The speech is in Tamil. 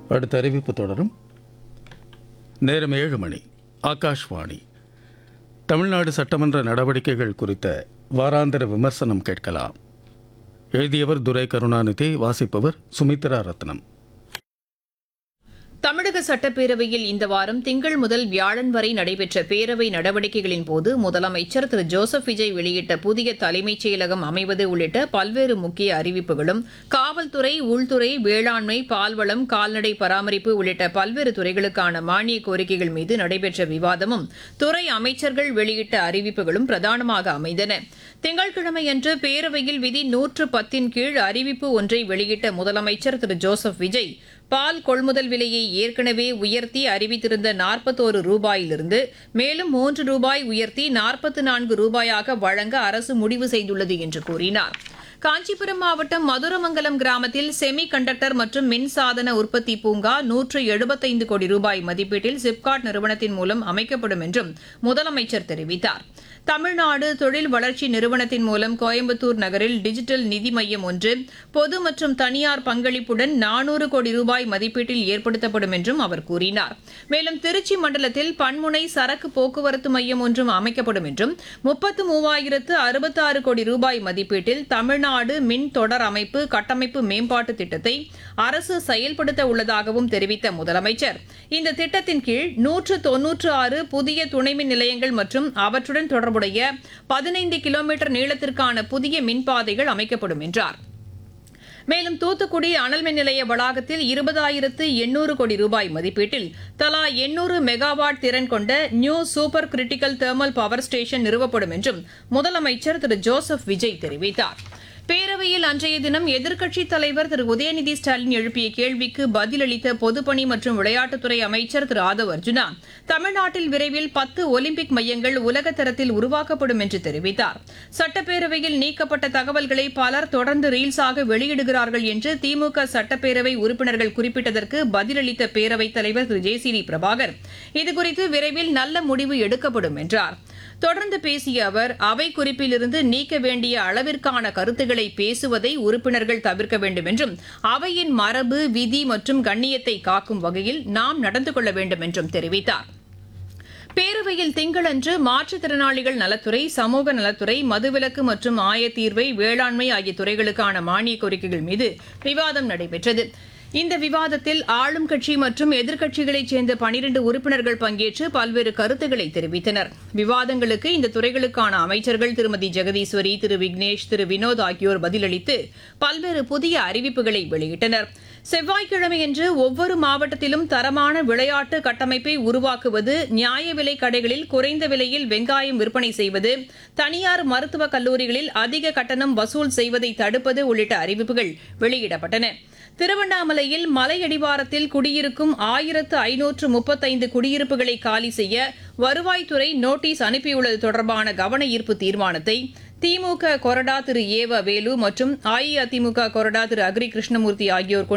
அடுத்த அறிவிப்பு தொடரும் நேரம் ஏழு மணி ஆகாஷ்வாணி தமிழ்நாடு சட்டமன்ற நடவடிக்கைகள் குறித்த வாராந்திர விமர்சனம் கேட்கலாம் எழுதியவர் துரை கருணாநிதி வாசிப்பவர் சுமித்ரா ரத்னம் தமிழக சட்டப்பேரவையில் இந்த வாரம் திங்கள் முதல் வியாழன் வரை நடைபெற்ற பேரவை நடவடிக்கைகளின் போது முதலமைச்சர் திரு ஜோசப் விஜய் வெளியிட்ட புதிய தலைமைச் செயலகம் அமைவது உள்ளிட்ட பல்வேறு முக்கிய அறிவிப்புகளும் காவல்துறை உள்துறை வேளாண்மை பால்வளம் கால்நடை பராமரிப்பு உள்ளிட்ட பல்வேறு துறைகளுக்கான மானிய கோரிக்கைகள் மீது நடைபெற்ற விவாதமும் துறை அமைச்சர்கள் வெளியிட்ட அறிவிப்புகளும் பிரதானமாக அமைந்தன திங்கட்கிழமையன்று பேரவையில் விதி நூற்று பத்தின் கீழ் அறிவிப்பு ஒன்றை வெளியிட்ட முதலமைச்சர் திரு ஜோசப் விஜய் பால் கொள்முதல் விலையை ஏற்கனவே உயர்த்தி அறிவித்திருந்த நாற்பத்தோரு ரூபாயிலிருந்து மேலும் மூன்று ரூபாய் உயர்த்தி நாற்பத்து நான்கு ரூபாயாக வழங்க அரசு முடிவு செய்துள்ளது என்று கூறினார் காஞ்சிபுரம் மாவட்டம் மதுரமங்கலம் கிராமத்தில் செமி கண்டக்டர் மற்றும் மின்சாதன உற்பத்தி பூங்கா நூற்று எழுபத்தைந்து கோடி ரூபாய் மதிப்பீட்டில் சிப்காட் நிறுவனத்தின் மூலம் அமைக்கப்படும் என்றும் முதலமைச்சர் தெரிவித்தார் தமிழ்நாடு தொழில் வளர்ச்சி நிறுவனத்தின் மூலம் கோயம்புத்தூர் நகரில் டிஜிட்டல் நிதி மையம் ஒன்று பொது மற்றும் தனியார் பங்களிப்புடன் நானூறு கோடி ரூபாய் மதிப்பீட்டில் ஏற்படுத்தப்படும் என்றும் அவர் கூறினார் மேலும் திருச்சி மண்டலத்தில் பன்முனை சரக்கு போக்குவரத்து மையம் ஒன்றும் அமைக்கப்படும் என்றும் முப்பத்து மூவாயிரத்து அறுபத்தாறு கோடி ரூபாய் மதிப்பீட்டில் தமிழ்நாடு மின் தொடர் அமைப்பு கட்டமைப்பு மேம்பாட்டு திட்டத்தை அரசு செயல்படுத்த உள்ளதாகவும் தெரிவித்த முதலமைச்சர் இந்த திட்டத்தின் கீழ் நூற்று தொன்னூற்று ஆறு புதிய துணைமின் நிலையங்கள் மற்றும் அவற்றுடன் தொடர்புடைய பதினைந்து கிலோமீட்டர் நீளத்திற்கான புதிய மின்பாதைகள் அமைக்கப்படும் என்றார் மேலும் தூத்துக்குடி அனல் மின் நிலைய வளாகத்தில் இருபதாயிரத்து எண்ணூறு கோடி ரூபாய் மதிப்பீட்டில் தலா எண்ணூறு மெகாவாட் திறன் கொண்ட new super critical thermal power station நிறுவப்படும் என்றும் முதலமைச்சர் திரு ஜோசப் விஜய் தெரிவித்தார் பேரவையில் அன்றைய தினம் எதிர்க்கட்சித் தலைவர் திரு உதயநிதி ஸ்டாலின் எழுப்பிய கேள்விக்கு பதிலளித்த பொதுப்பணி மற்றும் விளையாட்டுத்துறை அமைச்சர் திரு ஆதவ் அர்ஜுனா தமிழ்நாட்டில் விரைவில் பத்து ஒலிம்பிக் மையங்கள் உலகத்தரத்தில் உருவாக்கப்படும் என்று தெரிவித்தார் சட்டப்பேரவையில் நீக்கப்பட்ட தகவல்களை பலர் தொடர்ந்து ரீல்ஸாக வெளியிடுகிறார்கள் என்று திமுக சட்டப்பேரவை உறுப்பினர்கள் குறிப்பிட்டதற்கு பதிலளித்த பேரவைத் தலைவர் திரு ஜே சி டி பிரபாகர் இதுகுறித்து விரைவில் நல்ல முடிவு எடுக்கப்படும் என்றார் தொடர்ந்து பேசிய அவர் அவை குறிப்பிலிருந்து நீக்க வேண்டிய அளவிற்கான கருத்துக்களை பேசுவதை உறுப்பினர்கள் தவிர்க்க வேண்டும் என்றும் அவையின் மரபு விதி மற்றும் கண்ணியத்தை காக்கும் வகையில் நாம் நடந்து கொள்ள வேண்டும் என்றும் தெரிவித்தார் பேரவையில் திங்களன்று மாற்றுத்திறனாளிகள் நலத்துறை சமூக நலத்துறை மதுவிலக்கு மற்றும் ஆயத்தீர்வை வேளாண்மை ஆகிய துறைகளுக்கான மானிய கோரிக்கைகள் மீது விவாதம் நடைபெற்றது இந்த விவாதத்தில் ஆளும் கட்சி மற்றும் எதிர்க்கட்சிகளைச் சேர்ந்த பனிரண்டு உறுப்பினர்கள் பங்கேற்று பல்வேறு கருத்துக்களை தெரிவித்தனர் விவாதங்களுக்கு இந்த துறைகளுக்கான அமைச்சர்கள் திருமதி ஜெகதீஸ்வரி திரு விக்னேஷ் திரு வினோத் ஆகியோர் பதிலளித்து பல்வேறு புதிய அறிவிப்புகளை வெளியிட்டனர் செவ்வாய்க்கிழமையன்று ஒவ்வொரு மாவட்டத்திலும் தரமான விளையாட்டு கட்டமைப்பை உருவாக்குவது நியாய விலை கடைகளில் குறைந்த விலையில் வெங்காயம் விற்பனை செய்வது தனியார் மருத்துவக் கல்லூரிகளில் அதிக கட்டணம் வசூல் செய்வதை தடுப்பது உள்ளிட்ட அறிவிப்புகள் வெளியிடப்பட்டன திருவண்ணாமலையில் மலையடிவாரத்தில் குடியிருக்கும் ஆயிரத்து ஐநூற்று முப்பத்தைந்து குடியிருப்புகளை காலி செய்ய வருவாய்த்துறை நோட்டீஸ் அனுப்பியுள்ளது தொடர்பான கவன ஈர்ப்பு தீர்மானத்தை திமுக கொறடா திரு ஏவ வேலு மற்றும் அஇஅதிமுக கொறடா திரு அக்ரி கிருஷ்ணமூர்த்தி ஆகியோர்